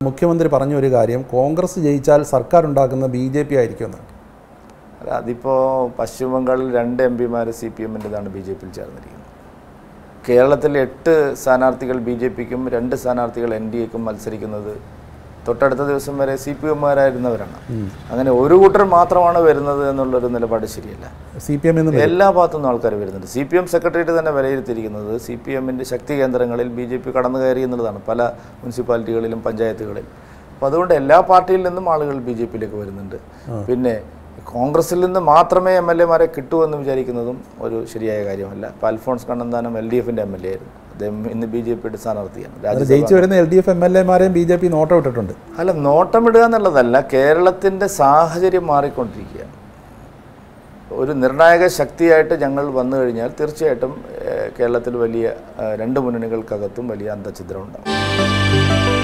മുഖ്യമന്ത്രി പറഞ്ഞ ഒരു കാര്യം കോൺഗ്രസ് ജയിച്ചാൽ സർക്കാർ ഉണ്ടാക്കുന്ന ബി ജെ പി ആയിരിക്കുമെന്നാണ് അല്ല അതിപ്പോൾ പശ്ചിമ ബംഗാളിൽ രണ്ട് എം പിമാർ സി പി എമ്മിൻ്റെതാണ് ബി ജെ പിയിൽ ചേർന്നിരിക്കുന്നത് കേരളത്തിൽ എട്ട് സ്ഥാനാർത്ഥികൾ ബി ജെ പിക്കും രണ്ട് സ്ഥാനാർത്ഥികൾ എൻ ഡി എക്കും മത്സരിക്കുന്നത് തൊട്ടടുത്ത ദിവസം വരെ സി പി എമ്മുകാരായിരുന്നവരാണ് അങ്ങനെ ഒരു കൂട്ടർ മാത്രമാണ് വരുന്നത് എന്നുള്ളൊരു നിലപാട് ശരിയല്ല സി പി എം എന്ന് എല്ലാ ഭാഗത്തുനിന്നും ആൾക്കാർ വരുന്നുണ്ട് സി പി എം സെക്രട്ടേറിയറ്റ് തന്നെ വിലയിരുത്തിയിരിക്കുന്നത് സി പി എമ്മിൻ്റെ ശക്തി കേന്ദ്രങ്ങളിൽ ബി ജെ പി കടന്നു കയറി എന്നുള്ളതാണ് പല മുനിസിപ്പാലിറ്റികളിലും പഞ്ചായത്തുകളിലും അപ്പോൾ അതുകൊണ്ട് എല്ലാ പാർട്ടിയിൽ നിന്നും ആളുകൾ ബി ജെ പിയിലേക്ക് വരുന്നുണ്ട് പിന്നെ കോൺഗ്രസിൽ നിന്ന് മാത്രമേ എം എൽ എമാരെ കിട്ടൂ എന്ന് വിചാരിക്കുന്നതും ഒരു ശരിയായ കാര്യമല്ല ഇപ്പോൾ അൽഫോൺസ് കണ്ണന്താനം എൽ ഡി എഫിൻ്റെ എം എൽ എ ആയിരുന്നു അദ്ദേഹം ഇന്ന് ബി ജെ പിയുടെ സ്ഥാനാർത്ഥിയാണ് അത് രാജ്യസഭ ജയിച്ചു വരുന്ന L D F M L എമാരെയും ബി ജെ പി നോട്ടം ഇട്ടിട്ടുണ്ട് അല്ല നോട്ടമിടുക എന്നുള്ളതല്ല കേരളത്തിൻ്റെ സാഹചര്യം മാറിക്കൊണ്ടിരിക്കുകയാണ് ഒരു നിർണായക ശക്തിയായിട്ട് ഞങ്ങൾ വന്നു കഴിഞ്ഞാൽ തീർച്ചയായിട്ടും ഏഹ്, കേരളത്തിൽ വലിയ ഏഹ്, രണ്ട് മുന്നണികൾക്കകത്തും വലിയ അന്തഛിദ്രം ഉണ്ടാവും